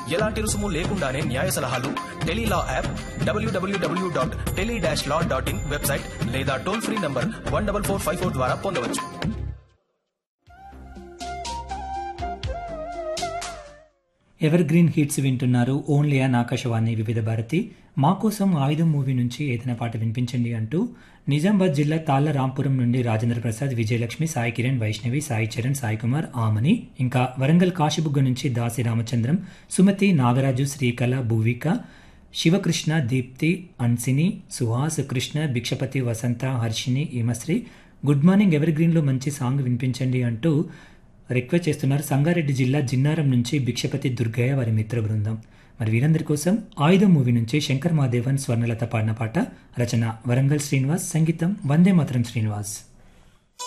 ఎలాంటి రుసుము లేకుండానే న్యాయ సలహాలు Tele Law app WWW dot tele dash law dot in website లేదా toll free number one double four five four ద్వారా పొందవచ్చు ఎవర్ గ్రీన్ హిట్స్ వింటున్నారు ఓన్లీ అన్ ఆకాశవాణి వివిధ భారతి మా కోసం ఆయుధం మూవీ నుంచి ఏదైనా పాట వినిపించండి అంటూ నిజామాబాద్ జిల్లా తాళ్ల రాంపురం నుండి రాజేంద్ర ప్రసాద్ విజయలక్ష్మి సాయి కిరణ్ వైష్ణవి సాయి చరణ్ సాయి కుమార్ ఆమని ఇంకా వరంగల్ కాశీబుగ్గ నుంచి దాసి రామచంద్రం సుమతి నాగరాజు శ్రీకళ భువిక శివకృష్ణ దీప్తి అన్సిని సుహాస్ కృష్ణ భిక్షపతి వసంత హర్షిని ఈమశ్రీ గుడ్ మార్నింగ్ ఎవర్ గ్రీన్లో మంచి సాంగ్ వినిపించండి అంటూ రిక్వెస్ట్ చేస్తున్నారు సంగారెడ్డి జిల్లా జిన్నారం నుంచి భిక్షపతి దుర్గయ్య వారి మిత్ర బృందం మరి వీరందరి కోసం ఆయుధం మూవీ నుంచి శంకర్ మహాదేవన్ స్వర్ణలత పాడిన పాట రచన వరంగల్ శ్రీనివాస్ సంగీతం వందే మాతరం శ్రీనివాస్